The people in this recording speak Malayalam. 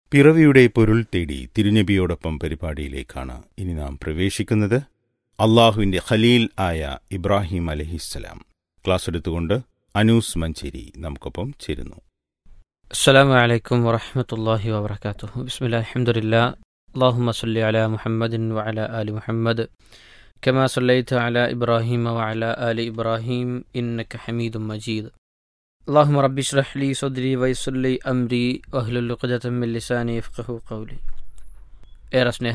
പിറവിയുടെ പൊരുൾ തേടി തിരുനബിയോടൊപ്പം പരിപാടിയിലേക്കാണ് ഇനി നാം പ്രവേശിക്കുന്നത് അള്ളാഹുവിന്റെ ഖലീൽ ആയ ഇബ്രാഹിം അലഹിസ്സലാം ക്ലാസ് എടുത്തുകൊണ്ട് അനൂസ് മഞ്ചേരി നമുക്കൊപ്പം ചേരുന്നു السلام عليكم ورحمة الله وبركاته بسم الله الحمد لله اللهم صل على محمد وعلى آل محمد كما صليت على إبراهيم وعلى آل إبراهيم إنك حميد مجيد اللهم رب اشرح لي صدري ويسر لي أمري واهلل عقدة من لساني يفقه قولي ഏറെ